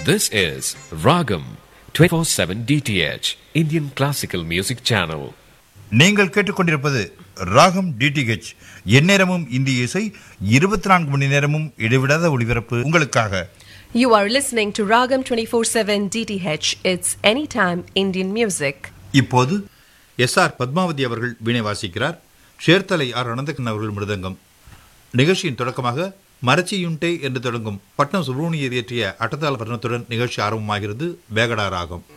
This is Ragam 24/7 DTH Indian Classical Music Channel. நீங்கள் கேட்டுக்கொண்டிருப்பது ராகம் டிடிஹெச் எந்நேரமும் இந்திய இசை இருபத்தி நான்கு மணி நேரமும் இடைவிடாத ஒளிபரப்பு உங்களுக்காக You are listening to Ragam 24/7 DTH. It's anytime Indian music. இப்போது எஸ் ஆர் பத்மாவதி அவர்கள் வீணை வாசிக்கிறார் ஷேர்தலை ஆர் அனந்தகன் அவர்கள் மிருதங்கம் நிகழ்ச்சியின் தொடக்கமாக மரச்சியுண்டே என்று தொடங்கும் பட்னம் சுப்ரமணியர் இயற்றிய அட்டத்தாள வர்ணத்துடன் நிகழ்ச்சி ஆரம்பமாகிறது வேகடா ராகம்